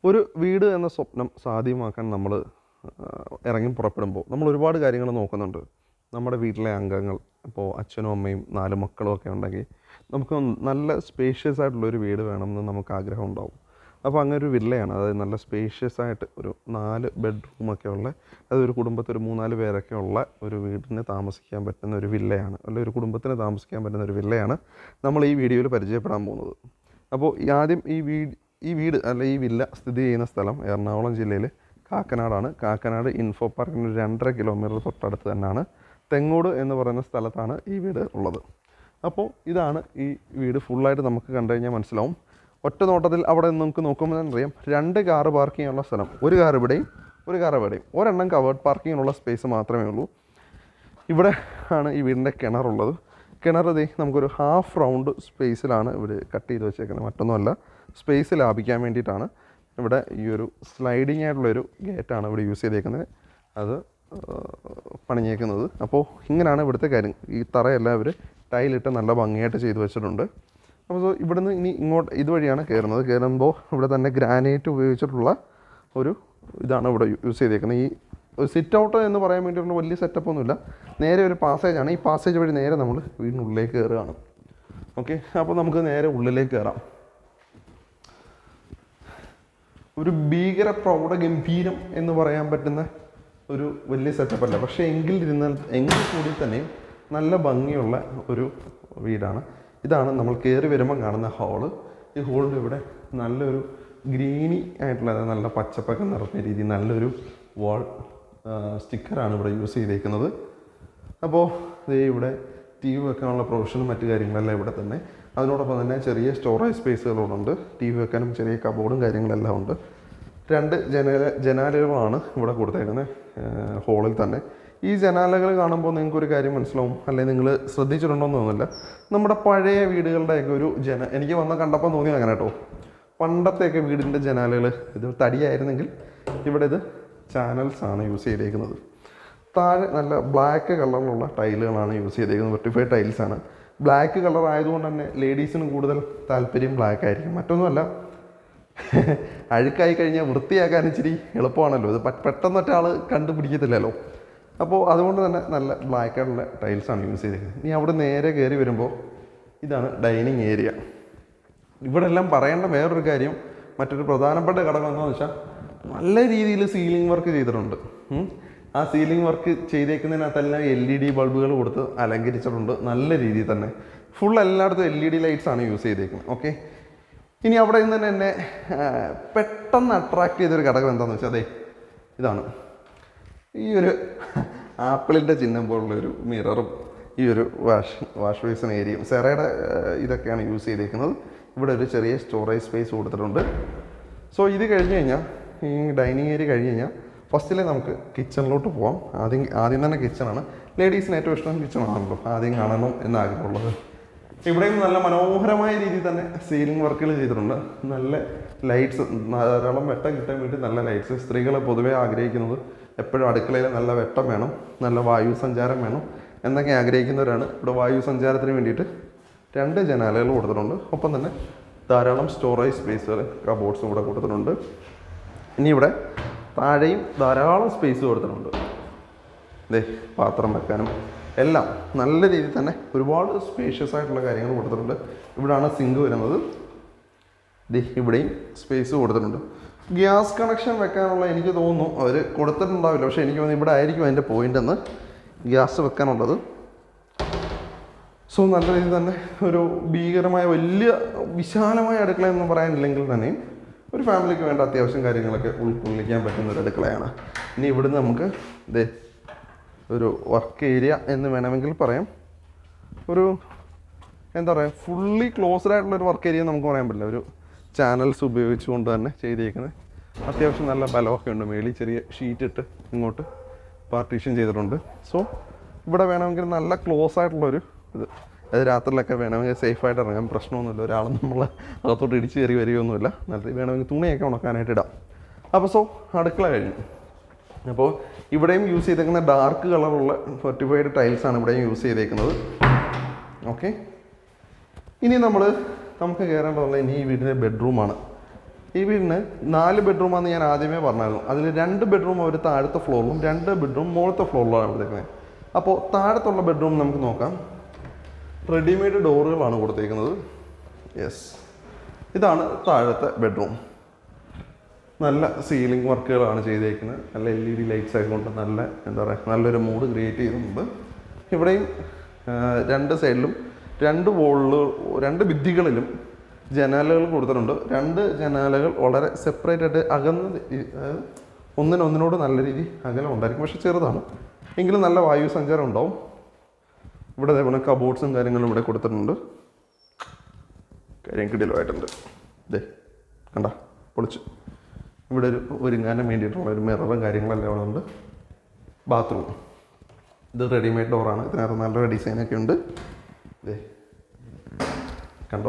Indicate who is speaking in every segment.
Speaker 1: ഒരു വീട് എന്ന സ്വപ്നം സാധ്യമാക്കാൻ നമ്മൾ ഇറങ്ങി പുറപ്പെടുമ്പോൾ നമ്മൾ ഒരുപാട് കാര്യങ്ങൾ നോക്കുന്നുണ്ട് നമ്മുടെ വീട്ടിലെ അംഗങ്ങൾ ഇപ്പോൾ അച്ഛനും അമ്മയും നാല് മക്കളും ഒക്കെ ഉണ്ടെങ്കിൽ നമുക്ക് നല്ല സ്പേഷ്യസ് ആയിട്ടുള്ളൊരു വീട് വേണമെന്ന് നമുക്ക് ആഗ്രഹം ഉണ്ടാവും അപ്പോൾ അങ്ങനെ ഒരു വില്ലയാണ് അതായത് നല്ല സ്പേഷ്യസ് ആയിട്ട് ഒരു നാല് ബെഡ്റൂമൊക്കെ ഉള്ള അത് ഒരു കുടുംബത്തിൽ ഒരു മൂന്നാല് പേരൊക്കെ ഉള്ള ഒരു വീടിന് താമസിക്കാൻ പറ്റുന്ന ഒരു വില്ലയാണ് അല്ലെങ്കിൽ ഒരു കുടുംബത്തിന് താമസിക്കാൻ പറ്റുന്ന ഒരു വില്ലയാണ് നമ്മൾ ഈ വീഡിയോയിൽ പരിചയപ്പെടാൻ പോകുന്നത് അപ്പോൾ ഈ ആദ്യം ഈ വീട് ഈ വീട് അല്ല ഈ വില്ല സ്ഥിതി ചെയ്യുന്ന സ്ഥലം എറണാകുളം ജില്ലയിൽ കാക്കനാടാണ് കാക്കനാട് ഇൻഫോ പാർക്കിന് ഒരു രണ്ടര കിലോമീറ്റർ തൊട്ടടുത്ത് തന്നെയാണ് തെങ്ങോട് എന്ന് പറയുന്ന സ്ഥലത്താണ് ഈ വീട് ഉള്ളത് അപ്പോൾ ഇതാണ് ഈ വീട് ഫുള്ളായിട്ട് നമുക്ക് കണ്ടു കഴിഞ്ഞാൽ മനസ്സിലാവും ഒറ്റ നോട്ടത്തിൽ അവിടെ നിന്ന് നമുക്ക് നോക്കുമ്പോൾ തന്നെ അറിയാം രണ്ട് കാറ് പാർക്ക് ചെയ്യാനുള്ള സ്ഥലം ഒരു കാർ ഇവിടെയും ഒരു കാർ ഇവിടെയും ഒരെണ്ണം കവേർഡ് പാർക്കിങ്ങിനുള്ള സ്പേസ് മാത്രമേ ഉള്ളൂ ഇവിടെ ആണ് ഈ വീടിൻ്റെ കിണറുള്ളത് കിണർ ദേ നമുക്കൊരു ഹാഫ് റൗണ്ട് സ്പേസിലാണ് ഇവർ കട്ട് ചെയ്ത് വെച്ചേക്കുന്നത് മറ്റൊന്നുമല്ല സ്പേസ് ലാഭിക്കാൻ വേണ്ടിയിട്ടാണ് ഇവിടെ ഈ ഒരു സ്ലൈഡിങ് ആയിട്ടുള്ളൊരു ഗേറ്റാണ് ഇവിടെ യൂസ് ചെയ്തേക്കുന്നത് അത് ആ, പണിഞ്ഞേക്കുന്നത് അപ്പോൾ ഇങ്ങനെയാണ് ഇവിടുത്തെ കാര്യം ഈ തറയെല്ലാം അവർ ടൈലിട്ട് നല്ല ഭംഗിയായിട്ട് ചെയ്ത് വെച്ചിട്ടുണ്ട് അപ്പോൾ സോ ഇവിടുന്ന് ഇനി ഇങ്ങോട്ട് ഇതുവഴിയാണ് കയറുന്നത് കയറുമ്പോൾ ഇവിടെ തന്നെ ഗ്രാനൈറ്റ് ഉപയോഗിച്ചിട്ടുള്ള ഒരു ഇതാണ് ഇവിടെ യൂസ് ചെയ്തേക്കുന്നത് ഈ സിറ്റ് ഔട്ട് എന്ന് പറയാൻ വേണ്ടിയിട്ടുള്ള വലിയ സെറ്റപ്പ് ഒന്നുമില്ല നേരെ ഒരു പാസേജാണ് ഈ പാസേജ് വഴി നേരെ നമ്മൾ വീടിനുള്ളിലേക്ക് കയറുകയാണ് ഓക്കെ അപ്പോൾ നമുക്ക് നേരെ ഉള്ളിലേക്ക് കയറാം ഒരു ഭീകര പ്രൗഢ ഗംഭീരം എന്ന് പറയാൻ പറ്റുന്ന ഒരു വലിയ സെറ്റപ്പ് അല്ല പക്ഷേ എങ്കിൽ ഇരുന്നാൽ എങ്കിൽ കൂടി തന്നെയും നല്ല ഭംഗിയുള്ള ഒരു വീടാണ് ഇതാണ് നമ്മൾ കയറി വരുമ്പോൾ കാണുന്ന ഹാള് ഈ ഹോളിൻ്റെ ഇവിടെ നല്ലൊരു ഗ്രീനി ആയിട്ടുള്ള അതായത് നല്ല പച്ചപ്പൊക്കെ നിറഞ്ഞ രീതിയിൽ നല്ലൊരു വാൾ സ്റ്റിക്കറാണ് ഇവിടെ യൂസ് ചെയ്തേക്കുന്നത് അപ്പോൾ ദേ ഇവിടെ ടി വി വെക്കാനുള്ള പ്രൊവിഷനും മറ്റു കാര്യങ്ങളെല്ലാം ഇവിടെ തന്നെ അതിനോടൊപ്പം തന്നെ ചെറിയ സ്റ്റോറേജ് സ്പേസുകളുണ്ട് ടി വി വെക്കാനും ചെറിയ കബോർഡും കാര്യങ്ങളെല്ലാം ഉണ്ട് രണ്ട് ജനല ജനാലകളാണ് ഇവിടെ കൊടുത്തേക്കുന്നത് ഹോളിൽ തന്നെ ഈ ജനാലകൾ കാണുമ്പോൾ നിങ്ങൾക്ക് ഒരു കാര്യം മനസ്സിലാവും അല്ലെങ്കിൽ നിങ്ങൾ ശ്രദ്ധിച്ചിട്ടുണ്ടോയെന്ന് തോന്നുന്നില്ല നമ്മുടെ പഴയ വീടുകളുടെയൊക്കെ ഒരു ജന എനിക്ക് വന്ന കണ്ടപ്പോൾ തോന്നി അങ്ങനെ കേട്ടോ പണ്ടത്തെയൊക്കെ വീടിൻ്റെ ജനാലകൾ ഇത് തടിയായിരുന്നെങ്കിൽ ഇവിടെ ഇത് ചാനൽസ് ആണ് യൂസ് ചെയ്തേക്കുന്നത് താഴെ നല്ല ബ്ലാക്ക് കളറിലുള്ള ടൈലുകളാണ് യൂസ് ചെയ്തേക്കുന്നത് വെർട്ടിഫൈഡ് ടൈൽസ് ആണ് ബ്ലാക്ക് കളർ ആയതുകൊണ്ട് തന്നെ ലേഡീസിന് കൂടുതൽ താല്പര്യം ബ്ലാക്ക് ആയിരിക്കും മറ്റൊന്നുമല്ല അഴുക്കായി കഴിഞ്ഞാൽ വൃത്തിയാക്കാൻ ഇച്ചിരി എളുപ്പമാണല്ലോ ഇത് പെ- പെട്ടെന്ന് ഒറ്റാൾ കണ്ടുപിടിക്കത്തില്ലല്ലോ അപ്പോൾ അതുകൊണ്ട് തന്നെ നല്ല ബ്ലാക്ക് ആയിട്ടുള്ള ടൈൽസാണ് യൂസ് ചെയ്തിരിക്കുന്നത് ഇനി അവിടെ നേരെ കയറി വരുമ്പോൾ ഇതാണ് ഡൈനിങ് ഏരിയ ഇവിടെ എല്ലാം പറയേണ്ട വേറൊരു കാര്യം മറ്റൊരു പ്രധാനപ്പെട്ട ഘടകം എന്താണെന്ന് വെച്ചാൽ നല്ല രീതിയിൽ സീലിംഗ് വർക്ക് ചെയ്തിട്ടുണ്ട് ഉം. ആ സീലിംഗ് വർക്ക് ചെയ്തേക്കുന്നതിനകത്തെല്ലാം എൽ ഇ ഡി ബൾബുകൾ കൊടുത്ത് അലങ്കരിച്ചിട്ടുണ്ട് നല്ല രീതിയിൽ തന്നെ ഫുൾ എല്ലായിടത്തും എൽ ഇ ഡി ലൈറ്റ്സ് ആണ് യൂസ് ചെയ്തേക്കുന്നത് ഓക്കെ ഇനി അവിടെ നിന്ന് തന്നെ എന്നെ ആ, പെട്ടെന്ന് അട്രാക്ട് ചെയ്തൊരു ഘടകം എന്താണെന്ന് വെച്ചാൽ അതെ ഇതാണ് ഈ ഒരു ആപ്പിളിൻ്റെ ചിഹ്നം പോലുള്ള ഒരു മിററും ഈ ഒരു വാഷ് വാഷ് ബേസിൻ ഏരിയയും സെറയുടെ ഏഹ്, ഇതൊക്കെയാണ് യൂസ് ചെയ്തേക്കുന്നത് ഇവിടെ ഒരു ചെറിയ സ്റ്റോറേജ് സ്പേസ് കൊടുത്തിട്ടുണ്ട് സോ ഇത് കഴിഞ്ഞ് കഴിഞ്ഞാൽ ഈ ഡൈനിങ് ഏരിയ കഴിഞ്ഞ് കഴിഞ്ഞാൽ ഫസ്റ്റിലെ നമുക്ക് കിച്ചണിലോട്ട് പോവാം ആദ്യം ആദ്യം തന്നെ കിച്ചണാണ് ലേഡീസിന് ഏറ്റവും ഇഷ്ടം കിച്ചണാണല്ലോ ആദ്യം കാണണം എന്ന് ആഗ്രഹമുള്ളത് ഇവിടെയും നല്ല മനോഹരമായ രീതിയിൽ തന്നെ സീലിംഗ് വർക്കുകൾ ചെയ്തിട്ടുണ്ട് നല്ല ലൈറ്റ്സ് ധാരാളം വെട്ടം കിട്ടാൻ വേണ്ടി നല്ല ലൈറ്റ്സ് സ്ത്രീകളെ പൊതുവെ ആഗ്രഹിക്കുന്നത് എപ്പോഴും അടുക്കളയിൽ നല്ല വെട്ടം വേണം നല്ല വായു സഞ്ചാരം വേണം എന്നൊക്കെ ആഗ്രഹിക്കുന്നവരാണ് ഇവിടെ വായു സഞ്ചാരത്തിന് വേണ്ടിയിട്ട് രണ്ട് ജനാലകൾ കൊടുത്തിട്ടുണ്ട് ഒപ്പം തന്നെ ധാരാളം സ്റ്റോറേജ് സ്പേസുകൾ കബോർഡ്സ് ഇവിടെ കൊടുത്തിട്ടുണ്ട് ഇനി ഇവിടെ താഴെയും ധാരാളം സ്പേസ് കൊടുത്തിട്ടുണ്ട് ദേ പാത്രം വെക്കാനും എല്ലാം നല്ല രീതിയിൽ തന്നെ ഒരുപാട് സ്പേഷ്യസ് ആയിട്ടുള്ള കാര്യങ്ങൾ കൊടുത്തിട്ടുണ്ട് ഇവിടാണ് സിങ്ക് വരുന്നത് ദേ ഇവിടെയും സ്പേസ് കൊടുത്തിട്ടുണ്ട് ഗ്യാസ് കണക്ഷൻ വെക്കാനുള്ള എനിക്ക് തോന്നുന്നു അവർ കൊടുത്തിട്ടുണ്ടാവില്ല പക്ഷേ എനിക്ക് തോന്നുന്നു ഇവിടെ ആയിരിക്കും അതിൻ്റെ പോയിന്റ് എന്ന് ഗ്യാസ് വെക്കാനുള്ളത് സോ നല്ല രീതിയിൽ തന്നെ ഒരു ഭീകരമായ വലിയ വിശാലമായ അടുക്കള എന്ന് പറയാനില്ലെങ്കിൽ തന്നെയും ഒരു ഫാമിലിക്ക് വേണ്ട അത്യാവശ്യം കാര്യങ്ങളൊക്കെ ഉൾക്കൊള്ളിക്കാൻ പറ്റുന്ന ഒരു അടുക്കളയാണ് ഇനി ഇവിടുന്ന് നമുക്ക് ദേ ഒരു വർക്ക് ഏരിയ എന്ന് വേണമെങ്കിൽ പറയാം ഒരു എന്താ പറയുക ഫുള്ളി ക്ലോസ്ഡ് ആയിട്ടുള്ള ഒരു വർക്ക് ഏരിയ നമുക്ക് പറയാൻ പറ്റില്ല ഒരു ചാനൽസ് ഉപയോഗിച്ചുകൊണ്ട് തന്നെ ചെയ്തേക്കുന്നത് അത്യാവശ്യം നല്ല ബലമൊക്കെ ഉണ്ട് മേളിൽ ചെറിയ ഷീറ്റ് ഇട്ട് ഇങ്ങോട്ട് പാർട്ടീഷൻ ചെയ്തിട്ടുണ്ട് സോ ഇവിടെ വേണമെങ്കിൽ നല്ല ക്ലോസ് ആയിട്ടുള്ളൊരു ഇത് അത് രാത്രിയിലൊക്കെ വേണമെങ്കിൽ സേഫായിട്ട് ഇറങ്ങാൻ പ്രശ്നമൊന്നുമില്ല ഒരാൾ നമ്മൾ അകത്തോട്ട് ഇടിച്ച് കയറി വരികയൊന്നുമില്ല നല്ല വേണമെങ്കിൽ തുണിയൊക്കെ ഉണക്കാനായിട്ട് ഇടാം അപ്പോൾ സോ അടുക്കള കഴിഞ്ഞു അപ്പോൾ ഇവിടെയും യൂസ് ചെയ്തേക്കുന്ന ഡാർക്ക് കളറുള്ള ഫോർട്ടിഫൈഡ് ടൈൽസാണ് ഇവിടെയും യൂസ് ചെയ്തേക്കുന്നത് ഓക്കെ ഇനി നമ്മൾ നമുക്ക് കയറേണ്ടതുള്ള ഇനി ഈ വീടിൻ്റെ ബെഡ്റൂമാണ് ഈ വീടിന് നാല് ബെഡ്റൂമാണെന്ന് ഞാൻ ആദ്യമേ പറഞ്ഞായിരുന്നു അതിൽ രണ്ട് ബെഡ്റൂം അവർ താഴത്തെ ഫ്ലോറിലും രണ്ട് ബെഡ്റൂം മുകളത്തെ ഫ്ലോറിലാണ് കൊടുത്തേക്കുന്നത് അപ്പോൾ താഴത്തുള്ള ബെഡ്റൂം നമുക്ക് നോക്കാം റെഡിമെയ്ഡ് ഡോറുകളാണ് കൊടുത്തേക്കുന്നത് യെസ് ഇതാണ് താഴത്തെ ബെഡ്റൂം നല്ല സീലിംഗ് വർക്കുകളാണ് ചെയ്തേക്കുന്നത് നല്ല എൽ ഇ ഡി ലൈറ്റ്സ് ഒക്കെ കൊണ്ട് നല്ല എന്താ പറയുക നല്ലൊരു മൂഡ് ക്രിയേറ്റ് ചെയ്തിട്ടുണ്ട് ഇവിടെയും ആ, രണ്ട് സൈഡിലും രണ്ട് വോളില് രണ്ട് ഭിത്തികളിലും ജനാലകൾ കൊടുത്തിട്ടുണ്ട് രണ്ട് ജനാലകൾ വളരെ സെപ്പറേറ്റ് ആയിട്ട് അകന്ന് ഈ- അതായത് ഒന്നിനൊന്നിനോട് നല്ല രീതി അകലം ഉണ്ടായിരിക്കും പക്ഷെ ചെറുതാണ് എങ്കിലും നല്ല വായു സഞ്ചാരം ഉണ്ടാവും ഇവിടെ അതേപോലെ കബോർഡ്സും കാര്യങ്ങളും ഇവിടെ കൊടുത്തിട്ടുണ്ട് കാര്യം കിടിലുമായിട്ടുണ്ട് ദേ കണ്ട പൊളിച്ചു ഇവിടെ ഒരു ഒരുങ്ങാനും വേണ്ടിയിട്ടുള്ള ഒരു മിററും കാര്യങ്ങളെല്ലാം ഇവിടെ ഉണ്ട് ബാത്റൂം ഇത് റെഡിമെയ്ഡ് ഡോറാണ് ഇതിനകത്ത് നല്ല ഡിസൈനൊക്കെ ഉണ്ട് ദേ കണ്ടോ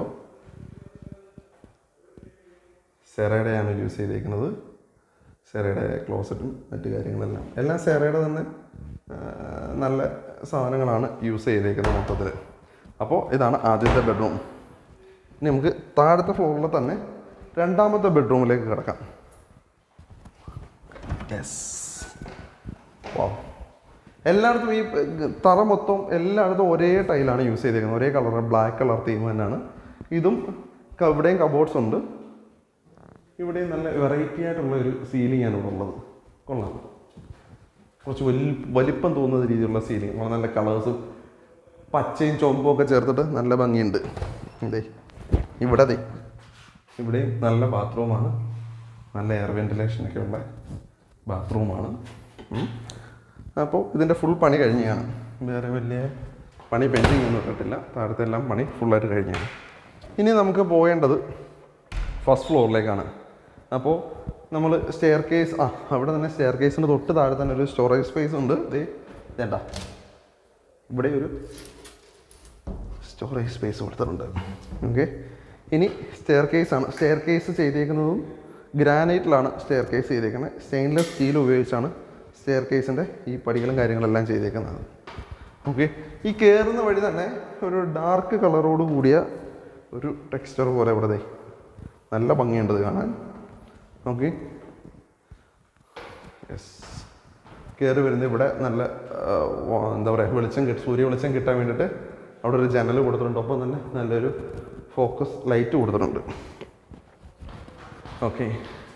Speaker 1: സെറയുടെയാണ് യൂസ് ചെയ്തേക്കുന്നത് സെറയുടെ ക്ലോസറ്റും മറ്റു കാര്യങ്ങളെല്ലാം എല്ലാം സെറയുടെ തന്നെ ആ, നല്ല സാധനങ്ങളാണ് യൂസ് ചെയ്തേക്കുന്നത് മൊത്തത്തിൽ അപ്പോൾ ഇതാണ് ആദ്യത്തെ ബെഡ്റൂം ഇനി നമുക്ക് താഴത്തെ ഫ്ലോറിൽ തന്നെ രണ്ടാമത്തെ ബെഡ്റൂമിലേക്ക് കിടക്കാം യെസ് വാ എല്ലായിടത്തും ഈ പ- തറ മൊത്തം എല്ലായിടത്തും ഒരേ ടൈലാണ് യൂസ് ചെയ്തേക്കുന്നത് ഒരേ കളർ ബ്ലാക്ക് കളർ തീം തന്നെയാണ് ഇതും ക- ഇവിടെയും കബോർഡ്സ് ഉണ്ട് ഇവിടെയും നല്ല വെറൈറ്റി ആയിട്ടുള്ള ഒരു സീലിംഗ് ആണ് ഇവിടെ ഉള്ളത് കൊള്ളാം കുറച്ച് വലി വലിപ്പം തോന്നുന്ന രീതിയിലുള്ള സീലിംഗ് നല്ല കളേഴ്സും പച്ചയും ചുവപ്പും ഒക്കെ ചേർത്തിട്ട് നല്ല ഭംഗിയുണ്ട് ഇതേ ഇവിടെ ദേ ഇവിടെയും നല്ല ബാത്റൂമാണ് നല്ല എയർ വെന്റിലേഷനൊക്കെ ഉള്ള ബാത്റൂമാണ് അപ്പോൾ ഇതിൻ്റെ ഫുൾ പണി കഴിഞ്ഞാണ് വേറെ വലിയ പണി പെൻഡിങ് ഒന്നും ഇട്ടിട്ടില്ല താഴത്തെ എല്ലാം പണി ഫുള്ളായിട്ട് കഴിഞ്ഞാണ് ഇനി നമുക്ക് പോകേണ്ടത് ഫസ്റ്റ് ഫ്ലോറിലേക്കാണ് അപ്പോൾ നമ്മൾ സ്റ്റെയർ കേസ് ആ അവിടെ തന്നെ സ്റ്റെയർ കേസിന് തൊട്ട് താഴെ തന്നെ ഒരു സ്റ്റോറേജ് സ്പേസ് ഉണ്ട് ദേ വേണ്ട ഇവിടെ ഒരു സ്റ്റോറേജ് സ്പേസ് കൊടുത്തിട്ടുണ്ട് ഓക്കെ ഇനി സ്റ്റെയർ കേസ് ആണ് സ്റ്റെയർ കേസ് ചെയ്തേക്കുന്നതും ഗ്രാനൈറ്റിലാണ് സ്റ്റെയർ കേസ് ചെയ്തേക്കുന്നത് സ്റ്റെയിൻലെസ് സ്റ്റീൽ ഉപയോഗിച്ചാണ് സ്റ്റെയർ കേസിൻ്റെ ഈ പടികളും കാര്യങ്ങളെല്ലാം ചെയ്തേക്കുന്നത് ഓക്കെ ഈ കയറുന്ന വഴി തന്നെ ഒരു ഡാർക്ക് കളറോട് കൂടിയ ഒരു ടെക്സ്ചർ പോലെ ഇവിടെ ദേ നല്ല ഭംഗിയുണ്ട് ഇത് കാണാൻ ഓക്കെ യെസ് കയറി വരുന്ന ഇവിടെ നല്ല ആ, വ- എന്താ പറയുക വെളിച്ചം കിട്ടും സൂര്യ വെളിച്ചം കിട്ടാൻ വേണ്ടിയിട്ട് അവിടെ ഒരു ജനൽ കൊടുത്തിട്ടുണ്ട് ഒപ്പം തന്നെ നല്ലൊരു ഫോക്കസ് ലൈറ്റ് കൊടുത്തിട്ടുണ്ട് ഓക്കെ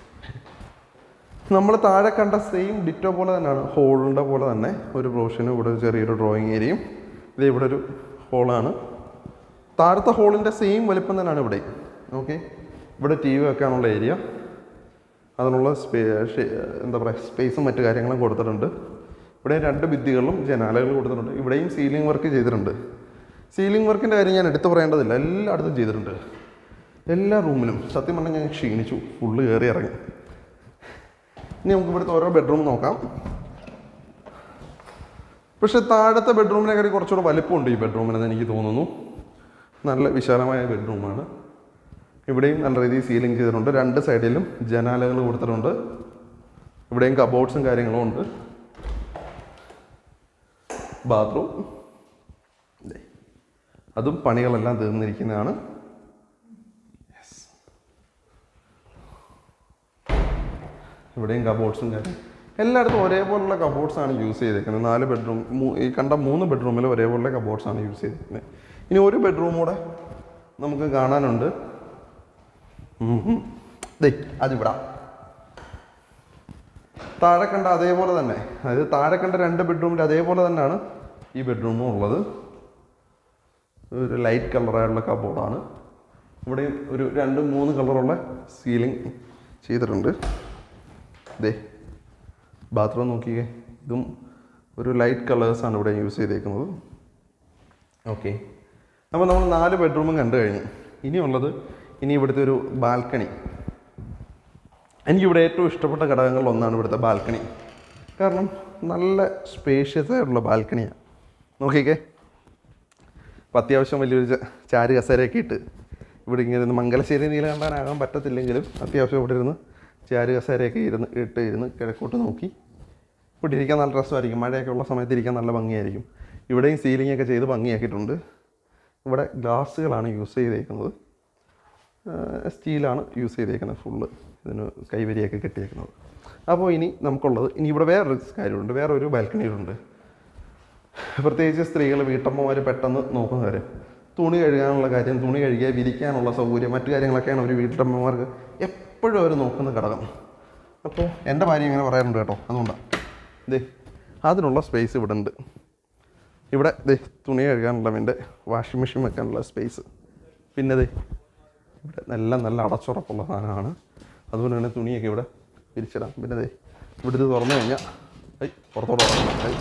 Speaker 1: നമ്മൾ താഴെ കണ്ട സെയിം ഡിറ്റോ പോലെ തന്നെയാണ് ഹോളിൻ്റെ പോലെ തന്നെ ഒരു ബ്രോഷനും ഇവിടെ ഒരു ചെറിയൊരു ഡ്രോയിങ് ഏരിയയും ഇത് ഇവിടെ ഒരു ഹോളാണ് താഴത്തെ ഹോളിൻ്റെ സെയിം വലിപ്പം തന്നെയാണ് ഇവിടെ ഓക്കെ ഇവിടെ ടി വി വെക്കാനുള്ള ഏരിയ അതിനുള്ള സ്പേ ഷെ- എന്താ പറയുക സ്പേസും മറ്റു കാര്യങ്ങളും കൊടുത്തിട്ടുണ്ട് ഇവിടെ രണ്ട് ഭിത്തികളിലും ജനാലകൾ കൊടുത്തിട്ടുണ്ട് ഇവിടെയും സീലിംഗ് വർക്ക് ചെയ്തിട്ടുണ്ട് സീലിംഗ് വർക്കിൻ്റെ കാര്യം ഞാൻ എടുത്തു പറയേണ്ടതില്ല എല്ലായിടത്തും ചെയ്തിട്ടുണ്ട് എല്ലാ റൂമിലും സത്യം പറഞ്ഞാൽ ഞാൻ ക്ഷീണിച്ചു ഫുള്ള് കയറി ഇറങ്ങി ഇനി നമുക്ക് ഇവിടുത്തെ ഓരോ ബെഡ്റൂം നോക്കാം പക്ഷെ താഴത്തെ ബെഡ്റൂമിനെക്കാട്ടി കുറച്ചുകൂടെ വലിപ്പമുണ്ട് ഈ ബെഡ്റൂമിനെന്ന് എനിക്ക് തോന്നുന്നു നല്ല വിശാലമായ ബെഡ്റൂമാണ് ഇവിടെയും നല്ല രീതിയിൽ സീലിംഗ് ചെയ്തിട്ടുണ്ട് രണ്ട് സൈഡിലും ജനാലകൾ കൊടുത്തിട്ടുണ്ട് ഇവിടെയും കബോർഡ്സും കാര്യങ്ങളും ഉണ്ട് ബാത്റൂം അതും പണികളെല്ലാം തീർന്നിരിക്കുന്നതാണ് Yes. ഇവിടെയും കബോർഡ്സും കാര്യം എല്ലായിടത്തും ഒരേപോലുള്ള കബോർഡ്സ് ആണ് യൂസ് ചെയ്തേക്കുന്നത് നാല് ബെഡ്റൂം ഈ കണ്ട മൂന്ന് ബെഡ്റൂമിൽ ഒരേപോലുള്ള കബോർഡ്സ് ആണ് യൂസ് ചെയ്തിരിക്കുന്നത് ഇനി ഒരു ബെഡ്റൂം കൂടെ നമുക്ക് കാണാനുണ്ട് ഉം ഉം. ദേ അതിവിടാ താഴെ കണ്ട അതേപോലെ തന്നെ അതായത് താഴെ കണ്ട രണ്ട് ബെഡ്റൂമിൽ അതേപോലെ തന്നെയാണ് ഈ ബെഡ്റൂമും ഉള്ളത് ഒരു ലൈറ്റ് കളറായുള്ള കബോർഡാണ് ഇവിടെയും ഒരു രണ്ട് മൂന്ന് കളറുള്ള സീലിംഗ് ചെയ്തിട്ടുണ്ട് ദേ ബാത്റൂം നോക്കിയേ ഇതും ഒരു ലൈറ്റ് കളേഴ്സാണ് ഇവിടെ യൂസ് ചെയ്തേക്കുന്നത് ഓക്കെ അപ്പോൾ നമ്മൾ നാല് ബെഡ്റൂമും കണ്ടു കഴിഞ്ഞു ഇനിയുള്ളത് ഇനി ഇവിടുത്തെ ഒരു ബാൽക്കണി എനിക്കിവിടെ ഏറ്റവും ഇഷ്ടപ്പെട്ട ഘടകങ്ങളിൽ ഒന്നാണ് ഇവിടുത്തെ ബാൽക്കണി കാരണം നല്ല സ്പേഷ്യസ് ആയിട്ടുള്ള ബാൽക്കണിയാണ് നോക്കിക്കേ അപ്പോൾ അത്യാവശ്യം വലിയൊരു ച- ചാര് കസേരയൊക്കെ ഇട്ട് ഇവിടെ ഇങ്ങനെ ഇരുന്ന് മംഗലശ്ശേരി നീല കണ്ടാനാകാൻ പറ്റത്തില്ലെങ്കിലും അത്യാവശ്യം ഇവിടെ ഇരുന്ന് ചാര് കസേരയൊക്കെ ഇരുന്ന് ഇട്ട് ഇരുന്ന് കിഴക്കോട്ട് നോക്കി ഇവിടെ ഇരിക്കാൻ നല്ല രസമായിരിക്കും മഴയൊക്കെ ഉള്ള സമയത്ത് ഇരിക്കാൻ നല്ല ഭംഗിയായിരിക്കും ഇവിടെയും സീലിംഗ് ഒക്കെ ചെയ്ത് ഭംഗിയാക്കിയിട്ടുണ്ട് ഇവിടെ ഗ്ലാസ്സുകളാണ് യൂസ് ചെയ്തേക്കുന്നത് സ്റ്റീലാണ് യൂസ് ചെയ്തേക്കുന്നത് ഫുള്ള് ഇതിന് കൈവരിയൊക്കെ കെട്ടിയേക്കുന്നത് അപ്പോൾ ഇനി നമുക്കുള്ളത് ഇനി ഇവിടെ വേറൊരു കാര്യമുണ്ട് വേറൊരു ബാൽക്കണിയിലുണ്ട് പ്രത്യേകിച്ച് സ്ത്രീകൾ വീട്ടമ്മമാർ പെട്ടെന്ന് നോക്കുന്ന കാര്യം തുണി കഴുകാനുള്ള കാര്യം തുണി കഴുകിയ വിരിക്കാനുള്ള സൗകര്യം മറ്റു കാര്യങ്ങളൊക്കെയാണ് ഒരു വീട്ടമ്മമാർക്ക് എപ്പോഴും അവർ നോക്കുന്ന ഘടകം അപ്പോൾ എൻ്റെ ഭാര്യ ഇങ്ങനെ പറയാറുണ്ട് കേട്ടോ അതുകൊണ്ടാണ് ദേ അതിനുള്ള സ്പേസ് ഇവിടെ ഉണ്ട് ഇവിടെ ദേ തുണി കഴുകാനുള്ള എൻ്റെ വാഷിംഗ് മെഷീൻ വെക്കാനുള്ള സ്പേസ് പിന്നെ ദേ ഇവിടെ നല്ല നല്ല അടച്ചുറപ്പുള്ള സാധനമാണ് അതുപോലെ തന്നെ തുണിയൊക്കെ ഇവിടെ വിരിച്ചിടാം പിന്നെ ദേ ഇവിടെ ഇത് തുറന്നു കഴിഞ്ഞാൽ ഐ പുറത്തോട്ട് തുറക്കണം ഐ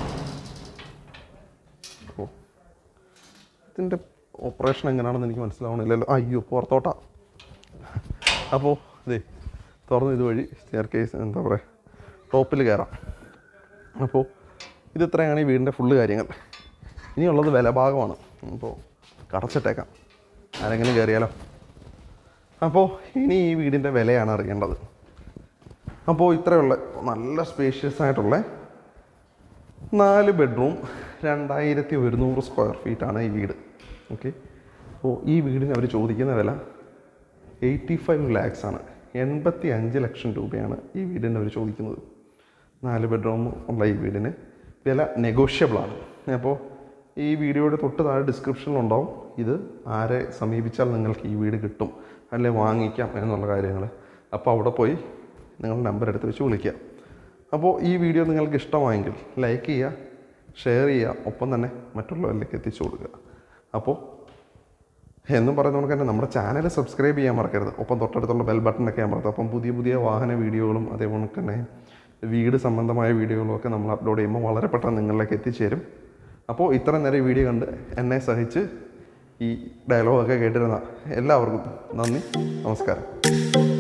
Speaker 1: ഓ ഇതിൻ്റെ ഓപ്പറേഷൻ എങ്ങനെയാണെന്ന് എനിക്ക് മനസ്സിലാവണില്ലല്ലോ അയ്യോ പുറത്തോട്ടാ അപ്പോൾ ഇതേ തുറന്ന് ഇതുവഴി സ്റ്റെയർ കേസ് എന്താ പറയുക ടോപ്പിൽ കയറാം അപ്പോൾ ഇത് ഇത്രയാണ് ഈ വീടിൻ്റെ ഫുള്ള് കാര്യങ്ങൾ ഇനിയുള്ളത് വിലഭാഗമാണ് അപ്പോൾ കടച്ചിട്ടേക്കാം ആരെങ്കിലും കയറിയാലോ അപ്പോൾ ഇനി ഈ വീടിൻ്റെ വിലയാണ് അറിയേണ്ടത് അപ്പോൾ ഇത്രയുള്ള നല്ല സ്പേഷ്യസ് ആയിട്ടുള്ള നാല് ബെഡ്റൂം രണ്ടായിരത്തി ഒരുന്നൂറ് സ്ക്വയർ ഫീറ്റാണ് ഈ വീട് ഓക്കെ അപ്പോൾ ഈ വീടിന് അവർ ചോദിക്കുന്ന വില എയ്റ്റി ഫൈവ് ലാക്സ് ആണ് എൺപത്തി അഞ്ച് ലക്ഷം രൂപയാണ് ഈ വീടിന് അവർ ചോദിക്കുന്നത് നാല് ബെഡ്റൂം ഉള്ള ഈ വീടിന് വില നെഗോഷ്യബിളാണ് അപ്പോൾ ഈ വീഡിയോയുടെ തൊട്ട് താഴെ ഡിസ്ക്രിപ്ഷനിലുണ്ടാവും ഇത് ആരെ സമീപിച്ചാൽ നിങ്ങൾക്ക് ഈ വീട് കിട്ടും അല്ലെ വാങ്ങിക്കാം എന്നുള്ള കാര്യങ്ങൾ അപ്പോൾ അവിടെ പോയി നിങ്ങൾ നമ്പർ എടുത്ത് വെച്ച് വിളിക്കുക അപ്പോൾ ഈ വീഡിയോ നിങ്ങൾക്ക് ഇഷ്ടമായെങ്കിൽ ലൈക്ക് ചെയ്യുക ഷെയർ ചെയ്യുക ഒപ്പം തന്നെ മറ്റുള്ളവരിലേക്ക് എത്തിച്ചു കൊടുക്കുക അപ്പോൾ എന്നും പറയുന്ന കണക്ക് തന്നെ നമ്മുടെ ചാനൽ സബ്സ്ക്രൈബ് ചെയ്യാൻ മറക്കരുത് ഒപ്പം തൊട്ടടുത്തുള്ള ബെൽ ബട്ടണൊക്കെ അമർത്തുക അപ്പം പുതിയ പുതിയ വാഹന വീഡിയോകളും അതേപോലെ തന്നെ വീട് സംബന്ധമായ വീഡിയോകളും ഒക്കെ നമ്മൾ അപ്ലോഡ് ചെയ്യുമ്പോൾ വളരെ പെട്ടെന്ന് നിങ്ങളിലേക്ക് എത്തിച്ചേരും അപ്പോൾ ഇത്ര നേരം ഈ വീഡിയോ കണ്ട് എന്നെ സഹിച്ച് ഈ ഡയലോഗൊക്കെ കേട്ടിരുന്ന എല്ലാവർക്കും നന്ദി നമസ്കാരം